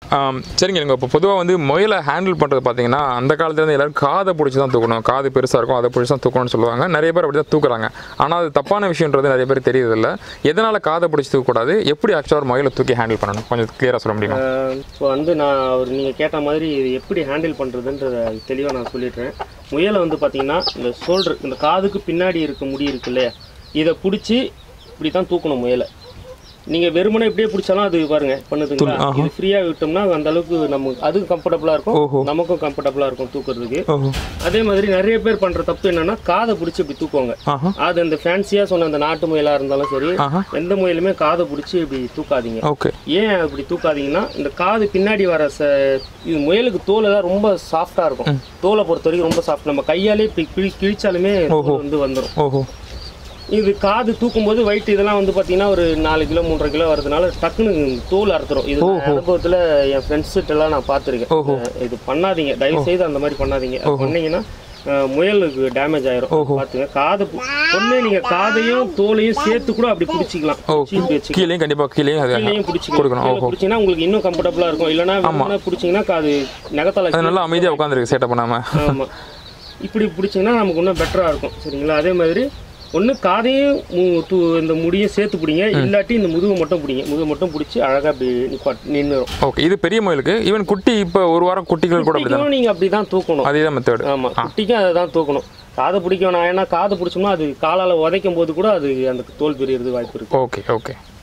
ஆம், சரிங்க நீங்கள் இப்போ பொதுவாக வந்து முயலை ஹேண்டில் பண்ணுறது பார்த்தீங்கன்னா அந்த காலத்துலேருந்து எல்லாரும் காதை பிடிச்சி தான் தூக்கணும் காது பெருசாக இருக்கும் அதை பிடிச்சி தான் தூக்கணும்னு சொல்லுவாங்க நிறைய பேர் அப்படி தான் தூக்குறாங்க ஆனால் அது தப்பான விஷயன்றது நிறைய பேர் தெரியறதில்ல எதனால் காதை பிடிச்சி தூக்கக்கூடாது எப்படி ஆக்சுவலாக ஒரு முயலை தூக்கி ஹேண்டில் பண்ணணும் கொஞ்சம் கிளியராக சொல்ல முடியுமா இப்போ வந்து நான் அவர் நீங்கள் கேட்ட மாதிரி இது எப்படி ஹேண்டில் பண்ணுறதுன்றத தெளிவாக நான் சொல்லிடுறேன் முயலை வந்து பார்த்தீங்கன்னா இந்த ஷோல்டர் இந்த காதுக்கு பின்னாடி இருக்க முடி இருக்கு இல்லையா இதை பிடிச்சி இப்படி தான் தூக்கணும் முயலை நீங்கள் வெறுமனே இப்படியே பிடிச்சாலும் அது பாருங்க பண்ணுதுங்களா இது ஃப்ரீயாக விட்டோம்னா அந்த அளவுக்கு நமக்கு அதுவும் கம்ஃபர்டபுளாக இருக்கும் நமக்கும் கம்ஃபர்டபுளாக இருக்கும் தூக்குறதுக்கு ஓஹோ அதே மாதிரி நிறைய பேர் பண்ணுற தப்பு என்னன்னா காதை பிடிச்சி இப்படி தூக்குவாங்க ஆஹா அது அந்த ஃபேன்சியாக சொன்ன அந்த நாட்டு முயலாக இருந்தாலும் சரி ஆஹா எந்த முயலுமே காதை பிடிச்சி இப்படி தூக்காதீங்க ஓகே ஏன் அப்படி தூக்காதீங்கன்னா இந்த காது பின்னாடி வர ச இது முயலுக்கு தோல் எல்லாம் ரொம்ப சாஃப்டாக இருக்கும் தோலை பொறுத்த வரைக்கும் ரொம்ப சாஃப்ட் நம்ம கையாலே இப்படி கிழி கிழிச்சாலுமே தோல் வந்து வந்துடும் ஓஹோ இது காது தூக்கும்போது weight இதெல்லாம் வந்து பார்த்தீங்கன்னா ஒரு நாலு கிலோ மூன்றரை கிலோ வரதுனால டக்குன்னு தோல் அறுத்துரும் இது நான் அனுபவத்தில் என் ஃப்ரெண்ட்ஸ் எல்லாம் நான் பார்த்துருக்கேன் இது பண்ணாதீங்க தயவு செய்து அந்த மாதிரி பண்ணாதீங்க அது பண்ணீங்கன்னா அஹ், முயலுக்கு டேமேஜ் ஆயிரும் பார்த்துங்க காது பு- ஒண்ணு நீங்க காதையும் தோலையும் சேர்த்து கூட அப்படி பிடிச்சிக்கலாம் சீப்பு வச்சு கீழேயும் கண்டிப்பாக கீழேயும் அது கீழேயும் பிடிச்சிக்கலாம் கொடுக்கணும் கீழே பிடிச்சீங்கன்னா உங்களுக்கு இன்னும் கம்ஃபர்டபுளா இருக்கும் இல்லைன்னா வெறுமனே பிடிச்சீங்கன்னா அது நகத்தால அது நல்லா அமைதியாக உட்காந்துருக்கு சேட்டை பண்ணாமல் ஆமா இப்படி பிடிச்சிங்கன்னா நமக்கு இன்னும் பெட்டரா இருக்கும் சரிங்களா அதே மாதிரி ஒண்ணு காதையும் மு- து- இந்த முடியும் சேர்த்து பிடிங்க இல்லாட்டி இந்த முதுகு மட்டும் பிடிங்க முதுகு மட்டும் பிடிச்சி அழகா அப்படி நின்றுடும் ஓகே இது பெரிய முயலுக்கு ஈவன் குட்டி இப்போ ஒரு வாரம் குட்டிகள் கூட அப்படி தான் நீங்க அப்படிதான் தூக்கணும் அதே தான் மெத்தேடு ஆமா குட்டிக்கும் அதை தான் தூக்கணும் காதை பிடிக்க வேணாம் ஏன்னா காதை பிடிச்சோம்னா அது காலால உதைக்கும் போது கூட அது அந்த தோல் பிரியறது வாய்ப்பு இருக்கு ஓகே ஓகே